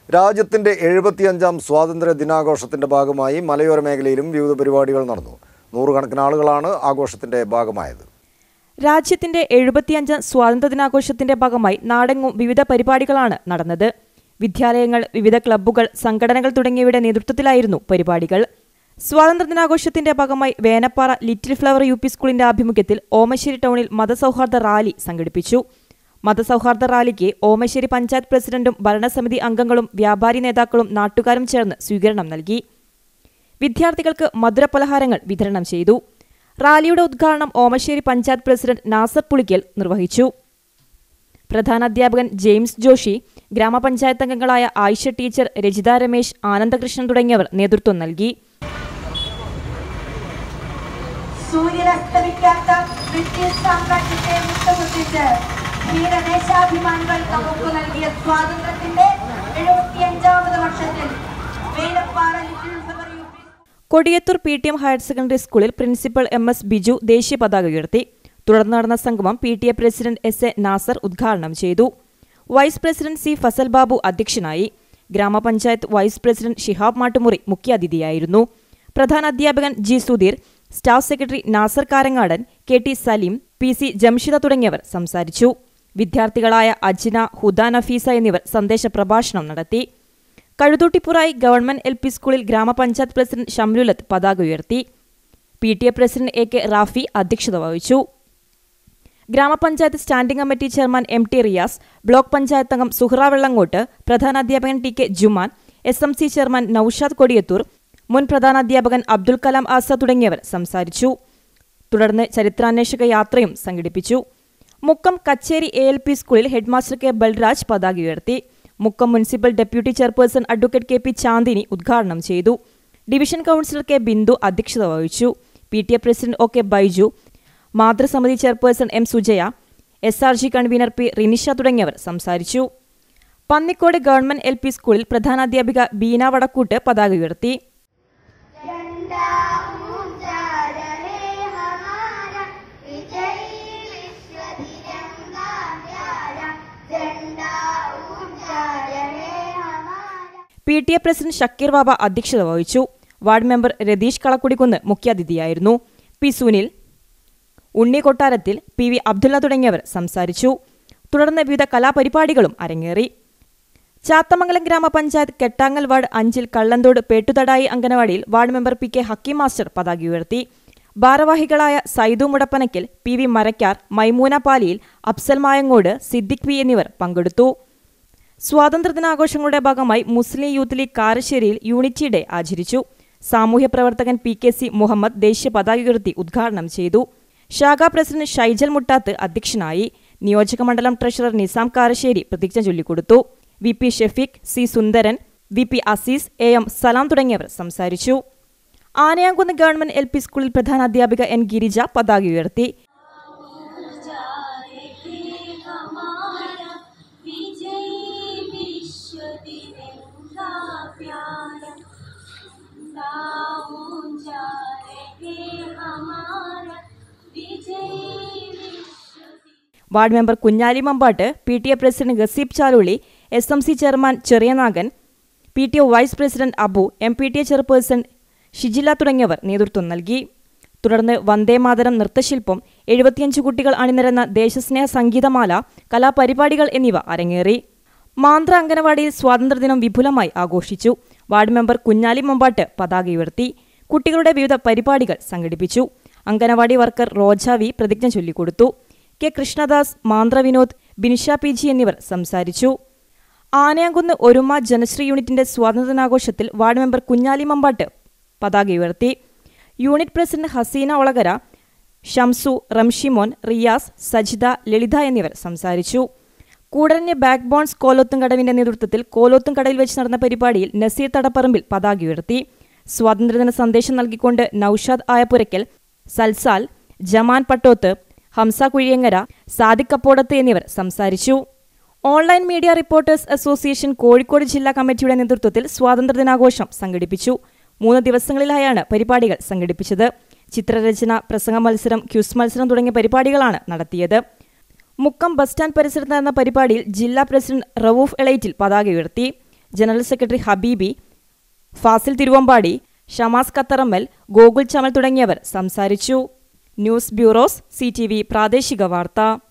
രാജ്യത്തിന്റെ എഴുപത്തിയഞ്ചാം സ്വാതന്ത്ര്യ ദിനാഘോഷത്തിന്റെ ഭാഗമായി മലയോര മേഖലയിലും വിവിധ പരിപാടികൾ നടന്നു നൂറുകണക്കിന് ആളുകളാണ് ആഘോഷത്തിന്റെ ഭാഗമായത് രാജ്യത്തിന്റെ എഴുപത്തിയഞ്ചാം സ്വാതന്ത്ര്യദിനാഘോഷത്തിന്റെ ഭാഗമായി നാടെങ്ങും വിവിധ പരിപാടികളാണ് നടന്നത് വിദ്യാലയങ്ങൾ വിവിധ ക്ലബ്ബുകൾ സംഘടനകൾ തുടങ്ങിയവയുടെ നേതൃത്വത്തിലായിരുന്നു പരിപാടികൾ സ്വാതന്ത്ര്യദിനാഘോഷത്തിന്റെ ഭാഗമായി Venappara little flower U P സ്കൂളിന്റെ ആഭിമുഖ്യത്തിൽ ഓമശ്ശേരി ടൗണിൽ മതസൗഹാർദ്ദ റാലി സംഘടിപ്പിച്ചു മതസൗഹാർദ്ദ റാലിക്ക് ഓമശ്ശേരി പഞ്ചായത്ത് പ്രസിഡന്റും ഭരണസമിതി അംഗങ്ങളും വ്യാപാരി നേതാക്കളും നാട്ടുകാരും ചേർന്ന് സ്വീകരണം നൽകി വിദ്യാർത്ഥികൾക്ക് മധുരപലഹാരങ്ങൾ വിതരണം ചെയ്തു റാലിയുടെ ഉദ്ഘാടനം ഓമശ്ശേരി പഞ്ചായത്ത് പ്രസിഡന്റ് നാസർ പുളിക്കൽ നിർവഹിച്ചു പ്രധാനാധ്യാപകൻ ജെയിംസ് ജോഷി ഗ്രാമപഞ്ചായത്ത് അംഗങ്ങളായ ആയിഷ ടീച്ചർ രജിത രമേശ് ആനന്ദകൃഷ്ണൻ തുടങ്ങിയവർ നേതൃത്വം നൽകി സൂര്യനസ്തമിക്കാത്ത ബ്രിട്ടീഷ് സാമ്രാജ്യത്തെ മുട്ടുകുത്തിച്ച് ധീരദേശാഭിമാനികൾ നമുക്ക് നൽകിയ സ്വാതന്ത്ര്യത്തിന്റെ എഴുപത്തിയഞ്ചാമത് വർഷത്തിൽ Velappara little flower U P Kodiyathur P T M higher secondary സ്കൂളിൽ പ്രിൻസിപ്പൽ എം എസ് ബിജു ദേശീയ പതാക ഉയർത്തി തുടർന്ന് നടന്ന സംഗമം P T A president S A Nasar ഉദ്ഘാടനം ചെയ്തു vice president C Fasal Babu അധ്യക്ഷനായി ഗ്രാമപഞ്ചായത്ത് വൈസ് പ്രസിഡന്റ് ഷിഹാബ് മാട്ടുമുറി മുഖ്യാതിഥിയായിരുന്നു പ്രധാന അധ്യാപകൻ G Sudheer staff secretary Nasar Karangadan K T Saleem P C Jamshida തുടങ്ങിയവർ സംസാരിച്ചു വിദ്യാർത്ഥികളായ അജ്ന ഹുദ നഫീസ എന്നിവർ സന്ദേശ പ്രഭാഷണം നടത്തി കഴുതൂട്ടിപ്പുറായി ഗവൺമെന്റ് എൽ പി സ്കൂളിൽ ഗ്രാമപഞ്ചായത്ത് പ്രസിഡന്റ് ഷംലുലത്ത് പതാക ഉയർത്തി P T A president A K Rafi അധ്യക്ഷത വഹിച്ചു ഗ്രാമപഞ്ചായത്ത് standing committee chairman M T Riyas block panchayat അംഗം സുഹ്റ വെള്ളങ്ങോട്ട് പ്രധാനാധ്യാപകൻ T K Juman S M C chairman Noushad Kodiyathur മുൻ പ്രധാനാധ്യാപകൻ അബ്ദുൽ കലാം ആസ തുടങ്ങിയവർ സംസാരിച്ചു തുടർന്ന് ചരിത്രാന്വേഷക യാത്രയും സംഘടിപ്പിച്ചു Mukkam Kacheri A L P സ്കൂളിൽ ഹെഡ്മാസ്റ്റർ കെ ബൽരാജ് പതാക ഉയർത്തി Mukkam municipal deputy chairperson advocate K P Chandini ഉദ്ഘാടനം ചെയ്തു ഡിവിഷൻ കൌൺസിലർ കെ ബിന്ദു അധ്യക്ഷത വഹിച്ചു P T A president O K Baiju മാതൃസമിതി chairperson M Sujaya S R G convener P Rinisha തുടങ്ങിയവർ സംസാരിച്ചു പന്നിക്കോട് ഗവൺമെന്റ് എൽ പി സ്കൂളിൽ പ്രധാനാധ്യാപിക ബീന വടക്കൂട്ട് പതാക ഉയർത്തി झंडा ऊंचा रहे हमारा विजयी विश्व तिरंगा प्यारा झंडा ऊंचा रहे हमारा P T A president Shakeer Baba അധ്യക്ഷത വഹിച്ചു വാർഡ് മെമ്പർ രതീഷ് കളക്കുടിക്കുന്ന് മുഖ്യാതിഥിയായിരുന്നു P Sunil Unni Kottarathil P V Abdulla തുടങ്ങിയവർ സംസാരിച്ചു തുടർന്ന് വിവിധ കലാപരിപാടികളും അരങ്ങേറി ചാത്തമംഗലം ഗ്രാമപഞ്ചായത്ത് കെട്ടാങ്ങൽ വാർഡ് അഞ്ചിൽ കള്ളന്തോട് പേട്ടുതടായി അംഗനവാടിയിൽ ward member P K Hakeem master പതാക ഉയർത്തി ഭാരവാഹികളായ Saidu Mudappanakkal P V Marakkar Maimoona Paliyil Afsal Mayangode Siddique P എന്നിവർ പങ്കെടുത്തു സ്വാതന്ത്ര്യദിനാഘോഷങ്ങളുടെ ഭാഗമായി മുസ്ലിം യൂത്ത് ലീഗ് കാരശ്ശേരിയിൽ യൂണിറ്റി ഡേ ആചരിച്ചു സാമൂഹ്യ പ്രവർത്തകൻ പി കെ സി മുഹമ്മദ് ദേശീയ പതാക ഉയർത്തി ഉദ്ഘാടനം ചെയ്തു ശാഖാ പ്രസിഡന്റ് ഷൈജൽ മുട്ടാത്ത് അധ്യക്ഷനായി നിയോജക മണ്ഡലം ട്രഷറർ നിസാം കാരശ്ശേരി പ്രതിജ്ഞ ചൊല്ലിക്കൊടുത്തു V P Shefeeq C Sundaran V P Azeez A M Salam തുടങ്ങിയവർ സംസാരിച്ചു ആനയാങ്കുന്ന് ഗവൺമെന്റ് എൽ പി സ്കൂളിൽ പ്രധാന അധ്യാപിക എൻ ഗിരിജ പതാക ഉയർത്തി ward member Kunhali Mambattu P T A president Gazeeb Chaluli S M C chairman Cheriyanagan P T A vice president Abu M P T A chairperson Shijila തുടങ്ങിയവർ നേതൃത്വം നൽകി തുടർന്ന് വന്ദേമാതരം നൃത്തശില്പം എഴുപത്തിയഞ്ച് കുട്ടികൾ അണിനിരന്ന ദേശസ്നേഹ സംഗീതമാല കലാപരിപാടികൾ എന്നിവ അരങ്ങേറി മാന്ത്ര അംഗനവാടിയിൽ സ്വാതന്ത്ര്യദിനം വിപുലമായി ആഘോഷിച്ചു വാർഡ് മെമ്പർ കുഞ്ഞാലി മമ്പാട്ട് പതാക ഉയർത്തി കുട്ടികളുടെ വിവിധ പരിപാടികൾ സംഘടിപ്പിച്ചു അംഗനവാടി വർക്കർ റോജ വി പ്രതിജ്ഞ ചൊല്ലിക്കൊടുത്തു K Krishnadas Manthra Vinod Binisha P G എന്നിവർ സംസാരിച്ചു ആനയാങ്കുന്ന് ഒരുമ ജനശ്രീ യൂണിറ്റിന്റെ സ്വാതന്ത്ര്യദിനാഘോഷത്തിൽ വാർഡ് മെമ്പർ കുഞ്ഞാലി മമ്പാട്ട് പതാക ഉയർത്തി യൂണിറ്റ് പ്രസിഡന്റ് ഹസീന ഒളകര ഷംസു റംഷിമോൻ റിയാസ് സജിത ലളിത എന്നിവർ സംസാരിച്ചു കൂടരഞ്ഞ് ബാക്ക് ബോൺസ് കോലോത്തും കടവിന്റെ നേതൃത്വത്തിൽ കോലോത്തും കടവിൽ വെച്ച് നടന്ന പരിപാടിയിൽ നസീർ തടപ്പറമ്പിൽ പതാക ഉയർത്തി സ്വാതന്ത്ര്യദിന സന്ദേശം നൽകിക്കൊണ്ട് നൌഷാദ് ആയപ്പുരയ്ക്കൽ സൽസാൽ ജമാൻ പട്ടോത്ത് ഹംസ കുഴിയങ്ങര സാദിഖ് കപ്പോടത്ത് എന്നിവർ സംസാരിച്ചു online media reporters association Kozhikode ജില്ലാ കമ്മിറ്റിയുടെ നേതൃത്വത്തിൽ സ്വാതന്ത്ര്യദിനാഘോഷം സംഘടിപ്പിച്ചു മൂന്ന് ദിവസങ്ങളിലായാണ് പരിപാടികൾ സംഘടിപ്പിച്ചത് ചിത്രരചന പ്രസംഗ മത്സരം ക്യൂസ് മത്സരം തുടങ്ങിയ പരിപാടികളാണ് നടത്തിയത് മുക്കം ബസ് സ്റ്റാൻഡ് പരിസരത്ത് നടന്ന പരിപാടിയിൽ ജില്ലാ പ്രസിഡന്റ് റവൂഫ് എളൈറ്റിൽ പതാക ഉയർത്തി ജനറൽ സെക്രട്ടറി ഹബീബി ഫാസിൽ തിരുവമ്പാടി ഷമാസ് കത്തറമ്മൽ ഗോകുൽ ചമൽ തുടങ്ങിയവർ സംസാരിച്ചു ന്യൂസ് ബ്യൂറോസ് സി പ്രാദേശിക വാർത്ത